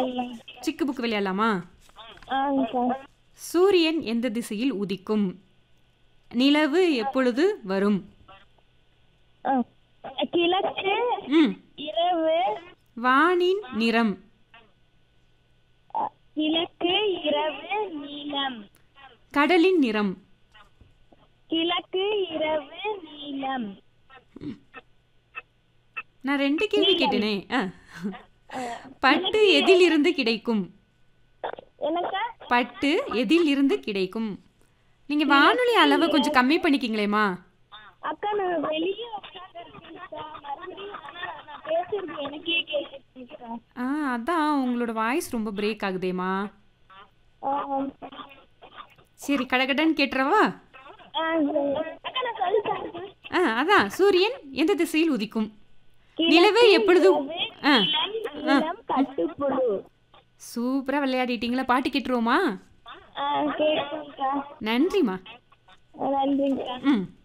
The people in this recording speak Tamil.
விளையாடலாம் சிக்கு புக்கு விளையாடலாமா ஆங்கக்கா சூரியன் எந்த திசையில் உதிக்கும் நிலவு எப்பொழுது வரும் ஆ. கிழக்கு ம் இரவு வானின் நிறம் அ, கிழக்கு இரவு நீலம் கடலின் நிறம் கிழக்கு இரவு நீலம் நான் ரெண்டு கேள்வி கேட்டேனே ஆ. பட்டு எதிலிருந்து கிடைக்கும் எனக்கா பட்டு எதில் இருந்து கிடைக்கும் நீங்க வானொலி அளவை கொஞ்சம் கம்மி பண்ணிக்கிங்களேம்மா அக்கா நான் வெளியே உட்காந்துருக்கேன்க்கா மறுபடியும் ஆனா நான் பேசுறது எனக்கே கேக்குதுக்கா ஆ அதான் உங்களோட வாய்ஸ் ரொம்ப பிரேக் ஆகுதேம்மா ஆ, சரி கடகடன்னு கேட்டுறவா ஆ, சரி. அக்கா நான் சொல்லிட்டேன் ஆ அதான் சூரியன் எந்த திசையில் உதிக்கும் நிலவு எப்பொழுது ஆ நீலம் கட்டுப்புழு சூப்பரா விளையாடிட்டீங்களா பாட்டு கேட்டுருவோமா ஆ கேட்கும்க்கா நன்றிம்மா நன்றிங்கக்கா ம்